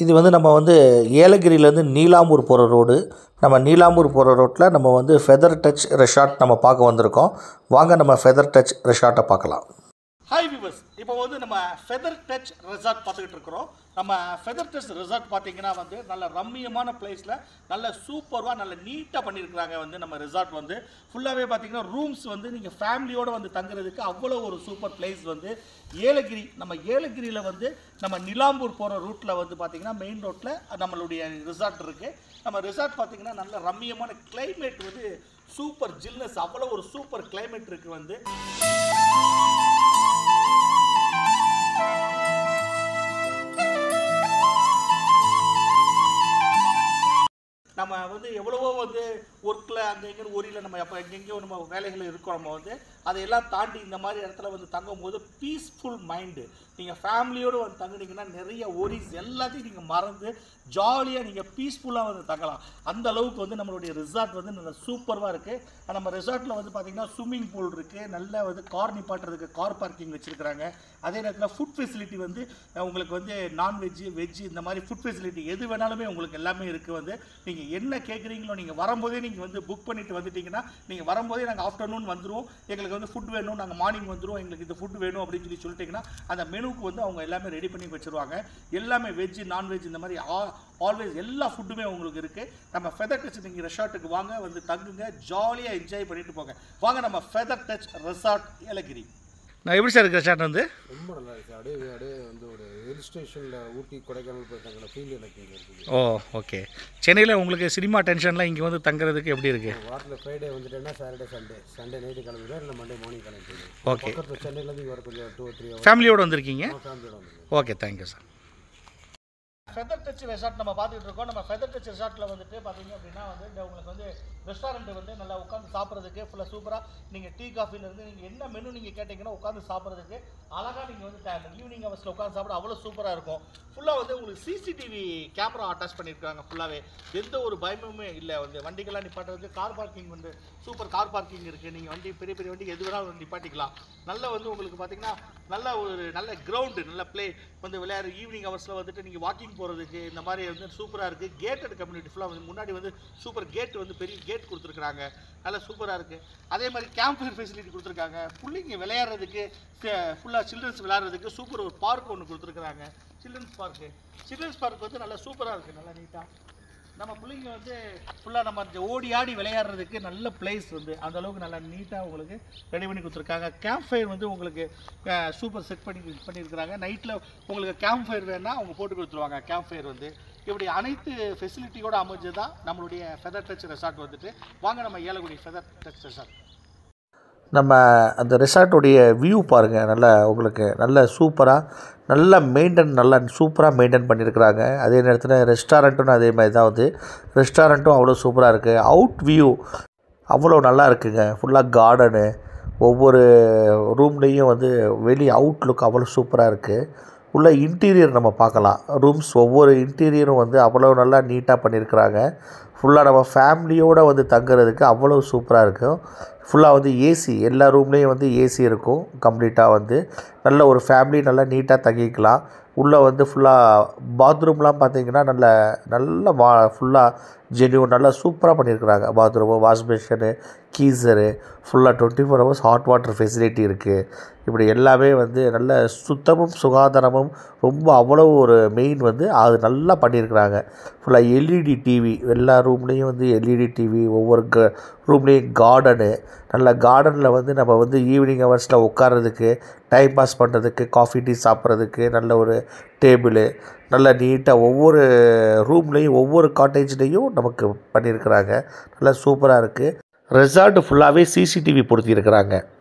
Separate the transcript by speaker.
Speaker 1: இது வந்து நம்ம வந்து ஏலகிரியிலேருந்து நீலாம்பூர் போகிற ரோடு நம்ம நீலாம்பூர் போகிற ரோட்டில் நம்ம வந்து ஃபெதர் டச் ரெசார்ட் நம்ம பார்க்க வந்திருக்கோம் வாங்க நம்ம ஃபெதர் டச் ரெசார்ட்டை பார்க்கலாம்
Speaker 2: ஹாய் விவர்ஸ் இப்போ வந்து நம்ம ஃபெதர் டச் ரெசார்ட் பார்த்துக்கிட்டு இருக்கிறோம் நம்ம ஃபெதர் டச் ரெசார்ட் பார்த்தீங்கன்னா வந்து நல்ல ரம்மியமான பிளேஸில் நல்ல சூப்பராக நல்ல நீட்டாக பண்ணியிருக்கிறாங்க வந்து நம்ம ரெசார்ட் வந்து ஃபுல்லாகவே பார்த்தீங்கன்னா ரூம்ஸ் வந்து நீங்கள் ஃபேமிலியோடு வந்து தங்குறதுக்கு அவ்வளோ ஒரு சூப்பர் பிளேஸ் வந்து ஏலகிரி நம்ம ஏலகிரியில் வந்து நம்ம நிலாம்பூர் போகிற ரூட்டில் வந்து பார்த்தீங்கன்னா மெயின் ரோட்டில் நம்மளுடைய ரிசார்ட் இருக்குது நம்ம ரிசார்ட் பார்த்தீங்கன்னா நல்ல ரம்மியமான climate வந்து சூப்பர் ஜில்னஸ் அவ்வளோ ஒரு சூப்பர் climate இருக்குது வந்து நம்ம வந்து எவ்வளவோ வந்து ஒர்க்கில் அங்கே எங்கே ஓரியில் நம்ம எப்போ எங்கெங்கேயோ நம்ம வேலைகள் இருக்கோம் நம்ம வந்து அதையெல்லாம் தாண்டி இந்த மாதிரி இடத்துல வந்து தங்கும்போது பீஸ்ஃபுல் மைண்டு நீங்கள் ஃபேமிலியோடு வந்து தங்குனீங்கன்னா நிறைய ஒரிஸ் எல்லாத்தையும் நீங்கள் மறந்து ஜாலியாக நீங்கள் பீஸ்ஃபுல்லாக வந்து தங்கலாம் அந்த அளவுக்கு வந்து நம்மளுடைய ரிசார்ட் வந்து நல்ல சூப்பராக இருக்குது நம்ம ரிசார்ட்டில் வந்து பார்த்திங்கன்னா ஸ்விம்மிங் பூல் இருக்குது நல்ல வந்து கார் நிப்பாட்டுறதுக்கு கார் பார்க்கிங் வச்சுருக்கிறாங்க அதே நேரத்தில் ஃபுட் ஃபெசிலிட்டி வந்து அஹ், உங்களுக்கு வந்து நான்வெஜ்ஜு வெஜ்ஜு இந்த மாதிரி ஃபுட் ஃபெசிலிட்டி எது வேணாலுமே உங்களுக்கு எல்லாமே இருக்குது வந்து நீங்கள் என்ன கேட்குறீங்களோ நீங்கள் வரும்போதே நீங்கள் வந்து புக் பண்ணிட்டு வந்துட்டீங்கன்னா நீங்கள் வரும்போதே நாங்கள் ஆஃப்டர்நூன் வந்துருவோம் எங்களுக்கு வந்து ஃபுட் வேணும் நாங்கள் மார்னிங் வந்துருவோம் எங்களுக்கு இந்த ஃபுட் வேணும் அப்படின்னு சொல்லி சொல்லிட்டீங்கன்னா அந்த மெனுக்கு வந்து அவங்க எல்லாமே ரெடி பண்ணி வச்சுருவாங்க எல்லாமே வெஜ்ஜு நான்வெஜ் இந்த மாதிரி ஆல்வேஸ் எல்லா ஃபுட்டுமே உங்களுக்கு இருக்குது நம்ம ஃபெதர் டச் நீங்கள் ரெசார்ட்டுக்கு வாங்க வந்து தங்குங்க ஜாலியாக என்ஜாய் பண்ணிட்டு போங்க வாங்க நம்ம ஃபெதர் டச் ரெசார்ட் ஏலகிரி நான் எப்படி சார் இருக்கு ரெசார்ட் வந்து
Speaker 3: ரொம்ப நல்லா இருக்குது அப்படியே அப்படியே வந்து ஒரு ஹில் ஸ்டேஷனில் ஊட்டி கொடைக்கானல் போயிருக்காங்க ஃபீல் எனக்கு இங்கே இருக்குது
Speaker 2: ஓ ஓகே சென்னையில் உங்களுக்கு சினிமா டென்ஷன்லாம் இங்கே வந்து தங்குறதுக்கு எப்படி இருக்குது
Speaker 3: வாரத்தில் ஃப்ரைடே வந்துட்டேன்னா சாட்டர்டே சண்டே சண்டே நைட்டு கிளம்பிடுவேன் இல்லை மண்டே மார்னிங் கிளம்பிடுவேன்
Speaker 2: ஓகே
Speaker 3: பக்கத்தில் சென்னையிலேருந்து இங்கே வர கொஞ்சம் டூ த்ரீ ஹவர்ஸ்
Speaker 2: ஃபேமிலியோடு வந்திருக்கீங்க
Speaker 3: ஃபேமிலியோட வந்துடுவேன்
Speaker 2: okay thank you sir feather touch resort நம்ம பார்த்துட்டு இருக்கோம் நம்ம ஃபெதர் டச் ரெசார்ட்டில் வந்துட்டு பார்த்தீங்க அப்படின்னா வந்து இந்த உங்களுக்கு வந்து ரெஸ்டாரண்ட் வந்து நல்லா உட்காந்து சாப்பிட்றதுக்கு ஃபுல்லாக சூப்பராக நீங்கள் டீ காஃபிலேருந்து நீங்கள் என்ன மெனு நீங்கள் கேட்டிங்கன்னா உட்காந்து சாப்பிட்றதுக்கு அழகாக நீங்கள் வந்து ஈவினிங் ஹவர்ஸில் உட்காந்து சாப்பிட அவ்வளோ சூப்பராக இருக்கும் ஃபுல்லாக வந்து உங்களுக்கு சிசிடிவி கேமரா அட்டாச் பண்ணியிருக்காங்க ஃபுல்லாகவே எந்த ஒரு பயமுமே இல்லை வந்து வண்டிகள்லாம் நிப்பாட்டுறதுக்கு கார் பார்க்கிங் வந்து சூப்பர் கார் பார்க்கிங் இருக்குது நீங்கள் வண்டி பெரிய பெரிய வண்டி எது வேணாலும் வந்து நிப்பாட்டிக்கலாம் நல்ல வந்து உங்களுக்கு பார்த்தீங்கன்னா நல்ல ஒரு நல்ல கிரவுண்டு நல்ல ப்ளே வந்து விளையாடு ஈவினிங் ஹவர்ஸில் வந்துட்டு நீங்கள் வாக்கிங் போகிறதுக்கு இந்த மாதிரி வந்து சூப்பராக இருக்குது கேட்டட் கம்யூனிட்டி ஃபுல்லாக வந்து முன்னாடி வந்து சூப்பர் கேட் வந்து பெரிய கேட் கொடுத்துருக்குறாங்க நல்லா சூப்பராக இருக்குது அதே மாதிரி கேம்ப் ஃபயர் ஃபெசிலிட்டி கொடுத்துருக்காங்க பிள்ளைங்க விளையாடுறதுக்கு ஃபுல்லாக சில்ட்ரன்ஸ் விளையாடுறதுக்கு சூப்பர் ஒரு பார்க் ஒன்று கொடுத்துருக்குறாங்க சில்ட்ரன்ஸ் பார்க்கு சில்ட்ரன்ஸ் பார்க் வந்து நல்லா சூப்பராக இருக்குது நல்லா நீட்டாக நம்ம பிள்ளைங்க வந்து ஃபுல்லாக நம்ம இந்த ஓடி ஆடி விளையாடுறதுக்கு நல்ல பிளேஸ் வந்து அந்த அளவுக்கு நல்லா நீட்டாக உங்களுக்கு ரெடி பண்ணி கொடுத்துருக்காங்க கேம்ப் ஃபயர் வந்து உங்களுக்கு சூப்பர் செட் பண்ணி பண்ணியிருக்கிறாங்க நைட்டில் உங்களுக்கு கேம்ப் ஃபயர் வேணால் அவங்க போட்டு கொடுத்துருவாங்க கேம்ப் ஃபயர் வந்து இப்படி அனைத்து ஃபெசிலிட்டியோட அமைஞ்சது தான் நம்மளுடைய ஃபெதர் டச் ரெசார்ட் வந்துட்டு வாங்க நம்ம ஏலகுடி ஃபெதர் டச் ரெசார்ட்
Speaker 1: நம்ம அந்த ரெசார்ட்டுடைய வியூ பாருங்கள் நல்லா உங்களுக்கு நல்ல சூப்பராக நல்ல மெயின்டைன் நல்லா சூப்பராக மெயின்டைன் பண்ணியிருக்கிறாங்க அதே நேரத்தில் ரெஸ்டாரண்ட்டும் அதே மாதிரி தான் வந்து ரெஸ்டாரண்ட்டும் அவ்வளோ சூப்பராக இருக்குது அவுட் வியூ அவ்வளோ நல்லா இருக்குங்க ஃபுல்லாக கார்டனு ஒவ்வொரு ரூம்லேயும் வந்து வெளி அவுட்லுக் அவ்வளோ சூப்பராக இருக்குது உள்ள இன்டீரியர் நம்ம பார்க்கலாம் ரூம்ஸ் ஒவ்வொரு இன்டீரியரும் வந்து அவ்வளோ நல்லா நீட்டாக பண்ணியிருக்கிறாங்க ஃபுல்லாக நம்ம ஃபேமிலியோடு வந்து தங்குறதுக்கு அவ்வளோ சூப்பராக இருக்கும் ஃபுல்லாக வந்து ஏசி எல்லா ரூம்லேயும் வந்து ஏசி இருக்கும் கம்ப்ளீட்டாக வந்து நல்ல ஒரு ஃபேமிலி நல்லா நீட்டாக தங்கிக்கலாம் உள்ளே வந்து ஃபுல்லாக பாத்ரூம்லாம் பார்த்தீங்கன்னா நல்ல நல்ல வா ஃபுல்லாக ஜென்யூன் நல்லா சூப்பராக பண்ணியிருக்கிறாங்க பாத்ரூமு வாஷ் பேஷனு கீசரு ஃபுல்லாக twenty four hours hot water facility இருக்குது இப்படி எல்லாமே வந்து நல்ல சுத்தமும் சுகாதாரமும் ரொம்ப அவ்வளோ ஒரு மெயின் வந்து அது நல்லா பண்ணியிருக்கிறாங்க ஃபுல்லாக எல்இடி டிவி எல்லா ரூம்லேயும் வந்து எல்இடி டிவி ஒவ்வொரு க ரூம்லேயும் கார்டனு நல்ல கார்டனில் வந்து நம்ம வந்து ஈவினிங் ஹவர்ஸில் உட்கார்றதுக்கு டைம் பாஸ் பண்ணுறதுக்கு காஃபி டீ சாப்பிட்றதுக்கு நல்ல ஒரு டேபிளு நல்ல நீட்டாக ஒவ்வொரு ரூம்லேயும் ஒவ்வொரு காட்டேஜ்லேயும் நமக்கு பண்ணியிருக்கிறாங்க நல்லா சூப்பராக இருக்குது ரெசார்ட்டு ஃபுல்லாகவே சிசிடிவி பொருத்தியிருக்கிறாங்க